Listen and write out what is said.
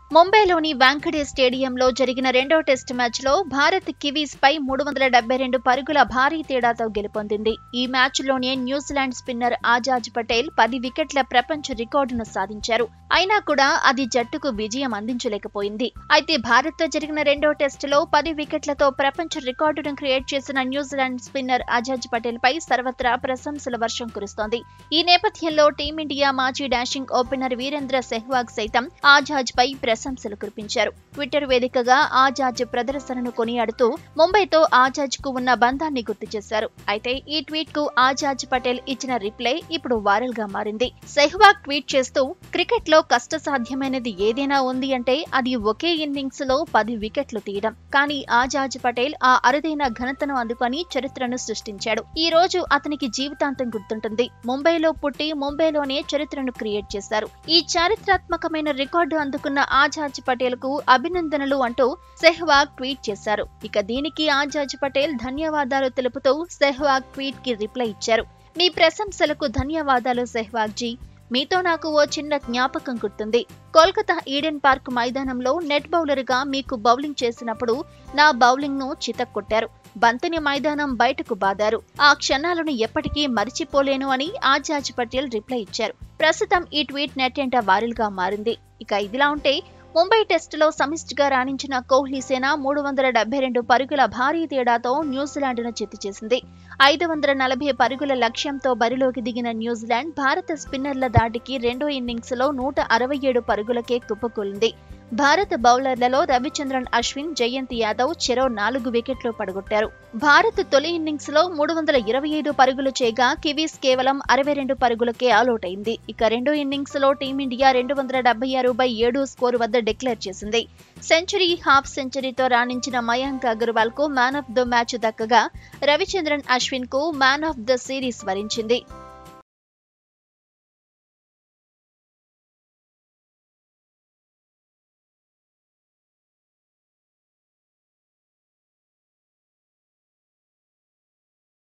ముంబైలోని వాంఖడే స్టేడియంలో జరిగిన రెండో టెస్ట్ మ్యాచ్లో భారత్ కివీస్ పై మూడు వందల డెబ్బై రెండు పరుగుల భారీ తేడాతో గెలుపొందింది ఈ మ్యాచ్లోనే న్యూజిలాండ్ స్పిన్నర్ ఆజాజ్ పటేల్ పది వికెట్ల ప్రపంచ రికార్డును సాధించారు అయినా కూడా అది జట్టుకు విజయం అందించలేకపోయింది అయితే భారత్తో జరిగిన రెండో టెస్టులో పది వికెట్లతో ప్రపంచ రికార్డును క్రియేట్ చేసిన న్యూజిలాండ్ స్పిన్నర్ అజాజ్ పటేల్ పై సర్వత్రా ప్రశంసల వర్షం కురుస్తోంది ఈ నేపథ్యంలో టీమిండియా మాజీ డాషింగ్ ఓపెనర్ వీరేంద్ర సెహ్వాగ్ సైతం ఆజాజ్ పై ప్రశంసలు కురిపించారు ట్విట్టర్ వేదికగా ఆజాజ్ ప్రదర్శనను కొనియాడుతూ ముంబైతో ఆజాజ్ కు ఉన్న బంధాన్ని గుర్తు చేశారు అయితే ఈ ట్వీట్ కు ఆజాజ్ పటేల్ ఇచ్చిన రిప్లై ఇప్పుడు వైరల్ గా మారింది సెహ్వాగ్ ట్వీట్ చేస్తూ క్రికెట్ లో కష్టసాధ్యమైనది ఏదైనా ఉంది అంటే అది ఒకే ఇన్నింగ్స్ లో పది వికెట్లు తీయడం కానీ ఆజాజ్ పటేల్ ఆ అరుదైన ఘనతను అందుకొని చరిత్రను సృష్టించాడు ఈ రోజు అతనికి జీవితాంతం గుర్తుంటుంది ముంబైలో పుట్టి ముంబైలోనే చరిత్రను క్రియేట్ చేశారు ఈ చారిత్రాత్మకమైన రికార్డు అందుకున్న ఆజాజ్ పటేల్ కు అభినందనలు అంటూ సెహ్వాగ్ ట్వీట్ చేశారు ఇక దీనికి ఆజాజ్ పటేల్ ధన్యవాదాలు తెలుపుతూ సెహ్వాగ్ ట్వీట్ కి రిప్లై ఇచ్చారు మీ ప్రశంసలకు ధన్యవాదాలు సెహ్వాగ్ జీ మీతో నాకు ఓ చిన్న జ్ఞాపకం గుర్తుంది కోల్కతా ఈడెన్ పార్క్ మైదానంలో నెట్ బౌలర్గా మీకు బౌలింగ్ చేసినప్పుడు నా బౌలింగ్ ను చితక్కొట్టారు బంతిని మైదానం బయటకు బాదారు ఆ క్షణాలను ఎప్పటికీ మరిచిపోలేను అని ఆజాజ్ పటేల్ రిప్లై ఇచ్చారు ప్రస్తుతం ఈ ట్వీట్ నెట్టెంట వైరల్ గా మారింది ఇక ఇదిలా ఉంటే ముంబై టెస్టులో సమిష్టిగా రాణించిన కోహ్లీ సేన మూడు వందల డెబ్బై రెండు పరుగుల భారీ తేడాతో న్యూజిలాండ్ను చిత్తు చేసింది ఐదు వందల నలభై పరుగుల లక్ష్యంతో బరిలోకి దిగిన న్యూజిలాండ్ భారత స్పిన్నర్ల దాటికి రెండో ఇన్నింగ్స్లో నూట అరవై ఏడు పరుగులకే కుప్పకూలింది భారత బౌలర్లలో రవిచంద్రన్ అశ్విన్ జయంత్ యాదవ్ చెరో నాలుగు వికెట్లు పడగొట్టారు భారత్ తొలి ఇన్నింగ్స్ లో మూడు వందల ఇరవై ఐదు పరుగులు చేయగా కివీస్ కేవలం అరవై రెండు పరుగులకే ఆల్అౌట్ అయింది ఇక రెండో ఇన్నింగ్స్ లో టీమిండియా రెండు వందల డెబ్బై ఆరు బై ఏడు స్కోరు వద్ద డిక్లేర్ చేసింది సెంచరీ హాఫ్ సెంచరీతో రాణించిన మయాంక్ అగర్వాల్ కు మ్యాన్ ఆఫ్ ద మ్యాచ్ దక్కగా రవిచంద్రన్ అశ్విన్ కు మ్యాన్ ఆఫ్ ద సిరీస్ వరించింది